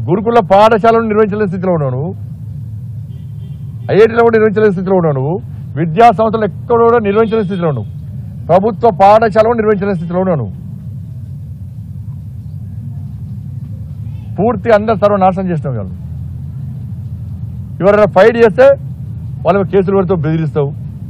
గురుకుల పాఠశాలను నిర్వహించలేని స్థితిలో ఉన్నావు నువ్వు ఐఐటీలో కూడా నిర్వహించలేని స్థితిలో ఉన్నావు నువ్వు విద్యా సంస్థలు ఎక్కడ కూడా నిర్వహించలేని స్థితిలో ఉన్నావు ప్రభుత్వ పాఠశాలను నిర్వహించలేని స్థితిలో ఉన్నావు నువ్వు పూర్తి అందరు సర్వనాశనం చేసినావు వాళ్ళు ఎవరైనా ఫైట్ చేస్తే వాళ్ళ కేసులు పెడుతూ బెదిరిస్తావు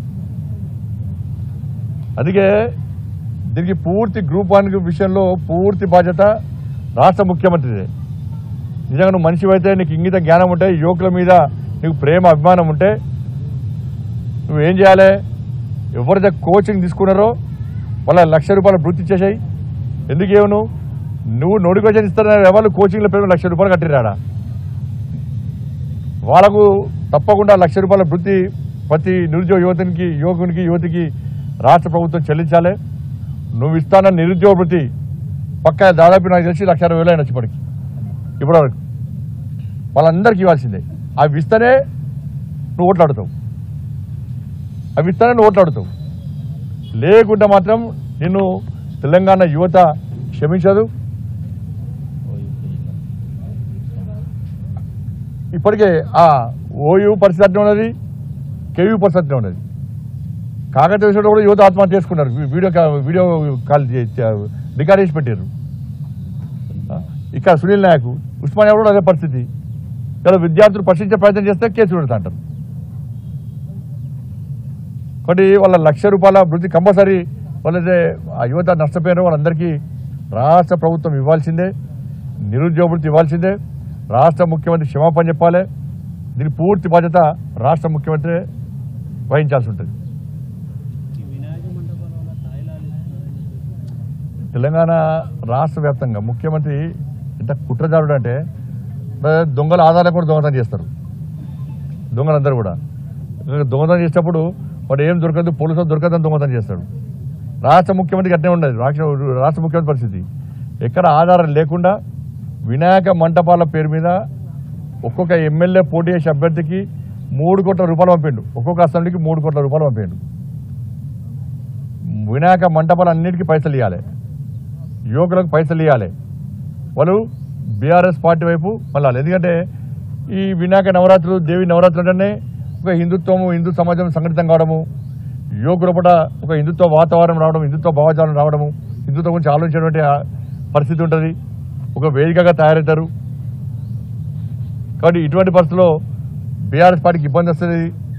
అందుకే దీనికి పూర్తి గ్రూప్ వన్ విషయంలో పూర్తి బాధ్యత రాష్ట్ర ముఖ్యమంత్రిదే నిజంగా నువ్వు మనిషి అయితే నీకు ఇంగిత జ్ఞానం ఉంటే యువకుల మీద నీకు ప్రేమ అభిమానం ఉంటే నువ్వేం చేయాలి ఎవరైతే కోచింగ్ తీసుకున్నారో వాళ్ళ లక్ష రూపాయలు వృత్తి ఇచ్చేసాయి ఎందుకు ఏమో నువ్వు నువ్వు నోటిఫికేషన్ ఇస్తారని ఎవరు కోచింగ్ల పేరు లక్ష రూపాయలు కట్టిరాడా వాళ్ళకు తప్పకుండా లక్ష రూపాయల వృత్తి ప్రతి నిరుద్యోగ యువతనికి యువకునికి యువతికి రాష్ట్ర ప్రభుత్వం చెల్లించాలి నువ్వు ఇస్తాన నిరుద్యోగ వృత్తి పక్క దాదాపు నాకు తెలిసి లక్ష అరవై వేలు అయిన ఇప్పటికి ఇప్పటివరకు వాళ్ళందరికీ ఇవ్వాల్సిందే అవి ఇస్తేనే నువ్వు ఓట్లాడుతావు అవి ఇస్తేనే నువ్వు ఓట్లాడుతావు లేకుంటే మాత్రం నిన్ను తెలంగాణ యువత క్షమించదు ఇప్పటికే ఆ ఓయూ పరిస్థితి అట్నే ఉన్నది కేయూ పరిస్థితి అట్నే ఉన్నది కాకతీయ విషయంలో కూడా యువత ఆత్మహత్య చేసుకున్నారు వీ- వీడియో కా- వీడియో కాల్ చే- చే- రికార్డ్ చేసి పెట్టారు ఆ? ఇక్కడ సునీల్ నాయక్ ఉస్మానియా కూడా అదే పరిస్థితి ఇక్కడ విద్యార్థులు ప్రశ్నించే ప్రయత్నం చేస్తే కేసు పెడతా అంటారు కాబట్టి వాళ్ళ లక్ష రూపాయల వృత్తి కంపల్సరీ వాళ్ళైతే ఆ యువత నష్టపోయారో వాళ్ళందరికీ రాష్ట్ర ప్రభుత్వం ఇవ్వాల్సిందే నిరుద్యోగ వృత్తి ఇవ్వాల్సిందే రాష్ట్ర ముఖ్యమంత్రి క్షమాపణ చెప్పాలి దీని పూర్తి బాధ్యత రాష్ట్ర ముఖ్యమంత్రి వహించాల్సి ఉంటుంది ఈ వినాయక మండపాల వల్ల తాయిలాలు ఇస్తున్నారని చెప్పేసి తెలంగాణ రాష్ట్ర వ్యాప్తంగా ముఖ్యమంత్రి ఎంత కుట్రదారుడు అంటే మరి దొంగల ఆధారం కూడా దొంగతనం చేస్తారు దొంగలందరూ కూడా దొంగతనం చేసేటప్పుడు వాడు ఏం దొరకదు పోలీసులు దొరకదని దొంగతనం చేస్తాడు రాష్ట్ర ముఖ్యమంత్రికి అట్నే ఉండదు రాష్ట్ర రాష్ట్ర ముఖ్యమంత్రి పరిస్థితి ఎక్కడ ఆధారం లేకుండా వినాయక మంటపాల పేరు మీద ఒక్కొక్క ఎమ్మెల్యే పోటీ చేసే అభ్యర్థికి మూడు కోట్ల రూపాయలు పంపిండు ఒక్కొక్క అసెంబ్లీకి మూడు కోట్ల రూపాయలు పంపిండు వినాయక మంటపాలు అన్నిటికీ పైసలు ఇవ్వాలి యువకులకు పైసలు ఇవ్వాలి వాళ్ళు బీఆర్ఎస్ పార్టీ వైపు మళ్ళీ ఎందుకంటే ఈ వినాయక నవరాత్రులు దేవి నవరాత్రులు అంటేనే ఒక హిందుత్వము హిందూ సమాజం సంఘటితం కావడము యువకుల పూట ఒక హిందుత్వ వాతావరణం రావడం హిందుత్వ భావజాలం రావడము హిందుత్వం గురించి ఆలోచించేటువంటి ఆ పరిస్థితి ఉంటుంది ఒక వేదికగా తయారవుతారు కాబట్టి ఇటువంటి పరిస్థితుల్లో బీఆర్ఎస్ పార్టీకి ఇబ్బంది వస్తుంది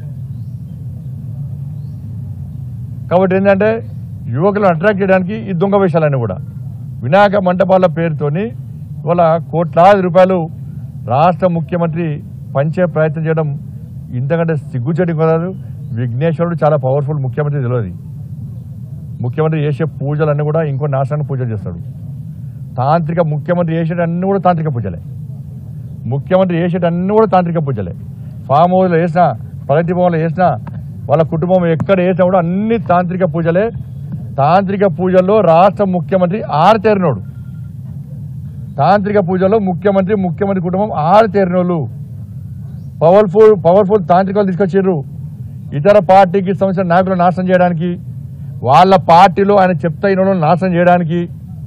కాబట్టి ఏంటంటే యువకులను అట్రాక్ట్ చేయడానికి ఈ దొంగ వేషాలన్నీ కూడా వినాయక మంటపాల పేరుతోని ఇవాళ కోట్లాది రూపాయలు రాష్ట్ర ముఖ్యమంత్రి పంచే ప్రయత్నం చేయడం ఇంతకంటే సిగ్గుచేటి కాదు విఘ్నేశ్వరుడు చాలా పవర్ఫుల్ ముఖ్యమంత్రి తెలియదు ముఖ్యమంత్రి చేసే పూజలన్నీ కూడా ఇంకో నాశనాన్ని పూజలు చేస్తాడు తాంత్రిక ముఖ్యమంత్రి చేసేటన్నీ కూడా తాంత్రిక పూజలే ముఖ్యమంత్రి చేసేటన్నీ కూడా తాంత్రిక పూజలే ఫామ్ హౌస్లో వేసినా ప్రగతి భవన్లో వేసినా వాళ్ళ కుటుంబం ఎక్కడ వేసినా కూడా అన్ని తాంత్రిక పూజలే తాంత్రిక పూజల్లో రాష్ట్ర ముఖ్యమంత్రి ఆరితేరినోడు తాంత్రిక పూజల్లో ముఖ్యమంత్రి ముఖ్యమంత్రి కుటుంబం ఆరితేరినోళ్ళు పవర్ఫుల్ పవర్ఫుల్ తాంత్రికాలు తీసుకొచ్చారు ఇతర పార్టీకి సంబంధించిన నాయకులను నాశనం చేయడానికి వాళ్ళ పార్టీలో ఆయన చెప్తా అయిన వాళ్ళని నాశనం చేయడానికి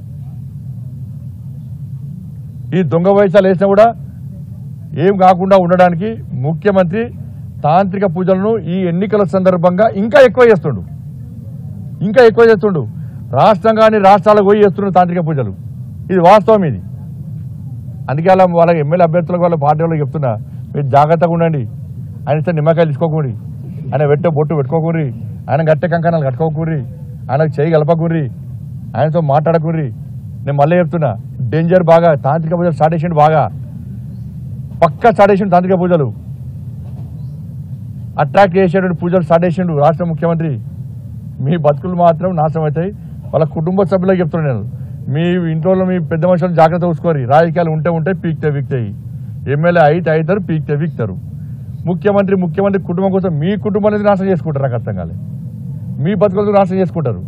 ఈ దొంగ వయసాలు వేసినా కూడా ఏం కాకుండా ఉండడానికి ముఖ్యమంత్రి తాంత్రిక పూజలను ఈ ఎన్నికల సందర్భంగా ఇంకా ఎక్కువ చేస్తుండు ఇంకా ఎక్కువ చేస్తుండు రాష్ట్రం కానీ రాష్ట్రాలకు పోయి చేస్తుండు తాంత్రిక పూజలు ఇది వాస్తవం ఇది అందుకే అలా వాళ్ళ ఎమ్మెల్యే అభ్యర్థులకు వాళ్ళ పార్టీ వాళ్ళకి చెప్తున్నా మీరు జాగ్రత్తగా ఉండండి ఆయన ఇస్తే నిమ్మకాయలు తీసుకోకూరి ఆయన పెట్టే బొట్టు పెట్టుకోకూరి ఆయన గట్టె కంకణాలు కట్టుకోకూరి ఆయనకు చేయి కలపకూరి ఆయనతో మాట్లాడకూరి నేను మళ్ళీ చెప్తున్నా డేంజర్ బాగా తాంత్రిక పూజలు స్టార్ట్ చేసిండు బాగా పక్కా స్టార్ట్ చేసిండు తాంత్రిక పూజలు అట్రాక్ట్ చేసేటువంటి పూజలు స్టార్ట్ చేసిండు రాష్ట్ర ముఖ్యమంత్రి మీ బతుకులు మాత్రం నాశనం అవుతాయి వాళ్ళ కుటుంబ సభ్యులకు చెప్తున్నాను నేను మీ ఇంట్లో మీ పెద్ద మనుషులు జాగ్రత్త చూసుకోరు రాజకీయాలు ఉంటే ఉంటే పీక్తే వీక్తాయి ఎమ్మెల్యే అయితే అవుతారు పీక్తే వీక్తారు ముఖ్యమంత్రి ముఖ్యమంత్రి కుటుంబం కోసం మీ కుటుంబం అనేది నాశనం చేసుకుంటారు నాకు అర్థం కాలే మీ బతుకులతో నాశనం చేసుకుంటారు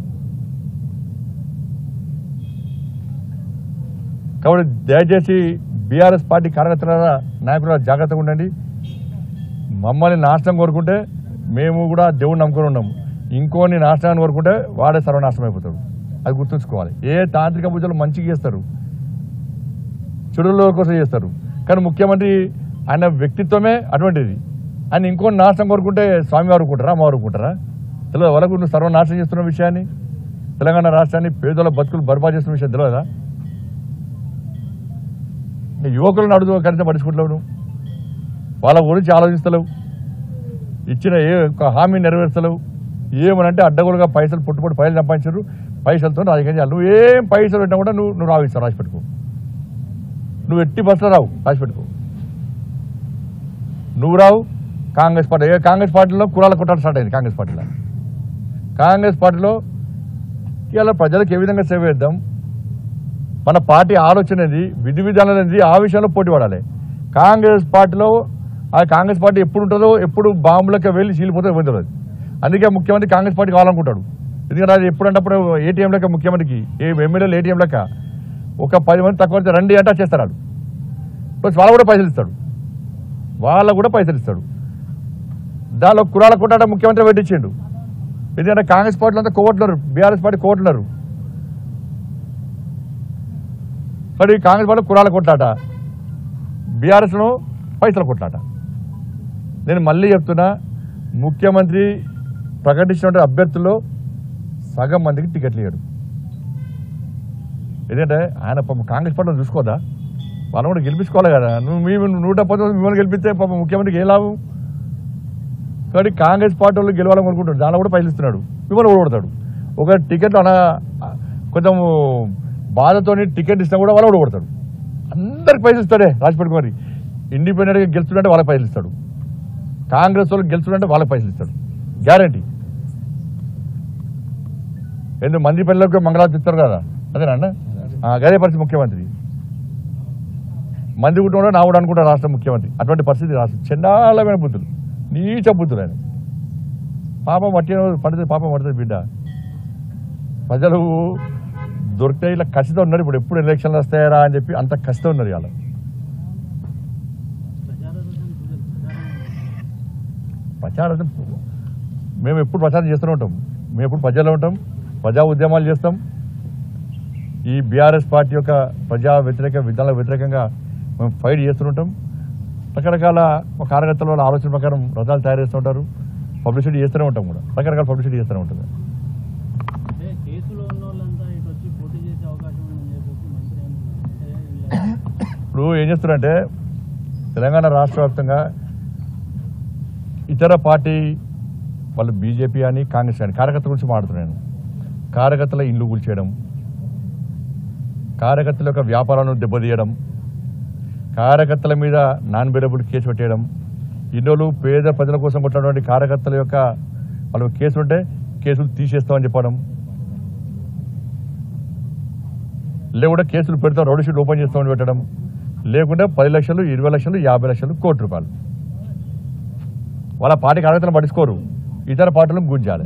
కాబట్టి దయచేసి బీఆర్ఎస్ పార్టీ కార్యకర్తల నాయకుల జాగ్రత్తగా ఉండండి మమ్మల్ని నాశనం కోరుకుంటే మేము కూడా దేవుడిని నమ్ముకొని ఉన్నాము ఇంకోని నాశనాన్ని కోరుకుంటే వాడే సర్వనాశనం అయిపోతాడు అది గుర్తుంచుకోవాలి ఏ తాంత్రిక పూజలు మంచిగా చేస్తారు చెడుల కోసం చేస్తారు కానీ ముఖ్యమంత్రి ఆయన వ్యక్తిత్వమే అటువంటిది ఆయన ఇంకో నాశనం కోరుకుంటే స్వామివారు అనుకుంటారా అమ్మవారు అనుకుంటారా తెలియదు వాళ్ళకు నువ్వు సర్వనాశనం చేస్తున్న విషయాన్ని తెలంగాణ రాష్ట్రాన్ని పేదల బతుకులు బర్బాద్ చేస్తున్న విషయం తెలియదా ఇంకా యువకులను అడుగు కనీసం పట్టించుకుంటలేవు నువ్వు వాళ్ళ గురించి ఆలోచిస్తలేవు ఇచ్చిన ఏ ఒక్క హామీ నెరవేర్చలేవు ఏమనంటే అడ్డగోలుగా పైసలు పుట్టుబడి పైసలు సంపాదించారు పైసలతో రాజకీయం చేయాలి నువ్వు ఏం పైసలు పెట్టినా కూడా నువ్వు నువ్వు రావిస్తావు రాసి పెట్టుకో నువ్వు ఎట్టి బస్సులో రావు రాసి పెట్టుకో నువ్వు రావు కాంగ్రెస్ పార్టీ ఏ కాంగ్రెస్ పార్టీలో కులాల కొట్టాడు స్టార్ట్ అయింది కాంగ్రెస్ పార్టీలో కాంగ్రెస్ పార్టీలో ఇవాళ ప్రజలకు ఏ విధంగా సేవ చేద్దాం మన పార్టీ ఆలోచన ఏంది విధి విధానాలు ఏంది ఆ విషయంలో పోటీ పడాలి కాంగ్రెస్ పార్టీలో ఆ కాంగ్రెస్ పార్టీ ఎప్పుడు ఉంటుందో ఎప్పుడు బాంబులకి వెళ్ళి చీలిపోతే ఇబ్బంది లేదు అందుకే ముఖ్యమంత్రి కాంగ్రెస్ పార్టీ కావాలనుకుంటాడు ఎందుకంటే అది ఎప్పుడంటప్పుడు ఏటీఎం లెక్క ముఖ్యమంత్రికి ఏ ఎమ్మెల్యేలు ఏటీఎం లెక్క ఒక పది మంది తక్కువ అయితే రండి అంటే చేస్తారు వాళ్ళు ప్లస్ వాళ్ళు కూడా పైసలు ఇస్తాడు వాళ్ళకు కూడా పైసలు ఇస్తాడు దానిలో కులాల కొట్టాట ముఖ్యమంత్రి పెట్టించిండు ఎందుకంటే కాంగ్రెస్ పార్టీలో అంతా కోవట్లేరు బీఆర్ఎస్ పార్టీ కోవట్లేరు మరి కాంగ్రెస్ పార్టీ కులాల కొట్లాట బీఆర్ఎస్లో పైసల కొట్లాట నేను మళ్ళీ చెప్తున్నా ముఖ్యమంత్రి ప్రకటించిన అభ్యర్థుల్లో సగం మందికి టికెట్లు ఇయ్యడు ఎందుకంటే ఆయన పాపం కాంగ్రెస్ పార్టీలో చూసుకోదా వాళ్ళు కూడా గెలిపించుకోవాలి కదా నువ్వు మీ నూట పంతొమ్మిది మిమ్మల్ని గెలిపిస్తే పాపం ముఖ్యమంత్రికి ఏ లాభం కాబట్టి కాంగ్రెస్ పార్టీ వాళ్ళు గెలవాలని అనుకుంటాడు దానిలో కూడా పైసలు ఇస్తున్నాడు మిమ్మల్ని ఓడగొడతాడు ఒక టికెట్ అన కొంచెం బాధతోని టికెట్ ఇచ్చినా కూడా వాళ్ళు ఓడగొడతాడు అందరికి పైసలు ఇస్తాడే రాజపేట మరి ఇండిపెండెంట్గా గెలుస్తుంటే వాళ్ళకి పైసలు ఇస్తాడు కాంగ్రెస్ వాళ్ళు గెలుస్తుంటే వాళ్ళకి పైసలు ఇస్తాడు గ్యారంటీ ఎందుకు మంది పిల్లలకు మంగళారతి ఇస్తారు కదా అదేనా అన్న ఆ, గదే పరిస్థితి ముఖ్యమంత్రి మంది కుటుంబంలో నా కూడా అనుకుంటా రాష్ట్ర ముఖ్యమంత్రి అటువంటి పరిస్థితి రాష్ట్రం చండాలమైన బుద్ధులు నీచ బుద్ధులు ఆయన పాపం పట్టిన పడితే పాపం పడుతుంది బిడ్డ ప్రజలు దొరికితే ఇలా కసితో ఉన్నారు ఇప్పుడు ఎప్పుడు ఎలక్షన్లు వస్తాయరా అని చెప్పి అంత కసితో ఉన్నారు ఇవాళ ప్రచారం పూజలు ప్రచారం ప్రచారం మేము ఎప్పుడు ప్రచారం చేస్తూనే ఉంటాం మేము ఎప్పుడు ప్రజల్లో ఉంటాం ప్రజా ఉద్యమాలు చేస్తాం ఈ బీఆర్ఎస్ పార్టీ యొక్క ప్రజా వ్యతిరేక విధానాల వ్యతిరేకంగా మేము ఫైట్ చేస్తుంటాం రకరకాల ఒక కార్యకర్తల వాళ్ళ ఆలోచన ప్రకారం రథాలు తయారు చేస్తూ ఉంటారు పబ్లిసిటీ చేస్తూనే ఉంటాం కూడా రకరకాల పబ్లిసిటీ చేస్తూనే ఉంటుంది అంటే కేసులో ఉన్న వాళ్ళంతా ఇటు వచ్చి పోటీ చేసే అవకాశం ఉందని చెప్పేసి మంత్రి అంటున్నారు అంటే వీళ్ళ ఇప్పుడు ఏం చేస్తున్నారంటే తెలంగాణ రాష్ట్ర వ్యాప్తంగా ఇతర పార్టీ వాళ్ళు బీజేపీ అని కాంగ్రెస్ అని కార్యకర్తల గురించి మాట్లాడుతున్నాను కార్యకర్తల ఇండ్లు కూల్చేయడం కార్యకర్తల యొక్క వ్యాపారాలను దెబ్బతీయడం కార్యకర్తల మీద నాన్ బెరబుల్ కేసు పెట్టేయడం ఇన్నోళ్ళు పేద ప్రజల కోసం కొట్టినటువంటి కార్యకర్తల యొక్క వాళ్ళు కేసులు ఉంటే కేసులు తీసేస్తామని చెప్పడం లేకుంటే కేసులు పెడతాం రౌడీ షీట్ ఓపెన్ చేస్తామని పెట్టడం లేకుంటే పది లక్షలు ఇరవై లక్షలు యాభై లక్షలు కోటి రూపాయలు వాళ్ళ పార్టీ కార్యకర్తలు పట్టించుకోరు ఇతర పార్టీలను గుంజాలి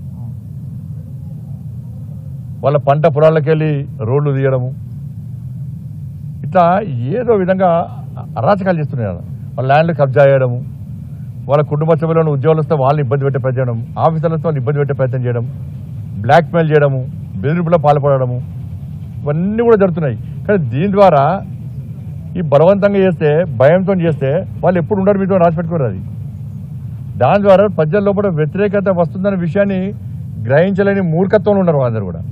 వాళ్ళ పంట పొలాలకు వెళ్ళి రోడ్లు తీయడము ఇట్లా ఏదో విధంగా అరాచకాలు చేస్తున్నారు వాళ్ళ ల్యాండ్లు కబ్జా చేయడము వాళ్ళ కుటుంబ సభ్యులను ఉద్యోగాలు వస్తే వాళ్ళని ఇబ్బంది పెట్టే ప్రయత్నం చేయడం ఆఫీసర్లతో వాళ్ళు ఇబ్బంది పెట్టే ప్రయత్నం చేయడం బ్లాక్మెయిల్ చేయడము బెదిరింపులో పాల్పడము ఇవన్నీ కూడా జరుగుతున్నాయి కానీ దీని ద్వారా ఈ బలవంతంగా చేస్తే భయంతో చేస్తే వాళ్ళు ఎప్పుడు ఉండరు మీతో రాసి పెట్టుకోరు అది దాని ద్వారా ప్రజల లోపల వ్యతిరేకత వస్తుందనే విషయాన్ని గ్రహించలేని మూర్ఖత్వంలో ఉన్నారు వాళ్ళందరూ కూడా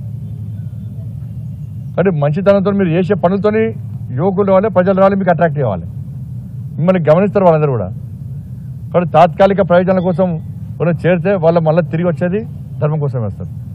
అంటే మంచితనంతో మీరు చేసే పనులతోని యువకులు రావాలి ప్రజలు రావాలి మీకు అట్రాక్ట్ కావాలి మిమ్మల్ని గమనిస్తారు వాళ్ళందరూ కూడా కాబట్టి తాత్కాలిక ప్రయోజనాల కోసం మనం చేరితే వాళ్ళు మళ్ళీ తిరిగి వచ్చేది ధర్మం కోసం వేస్తారు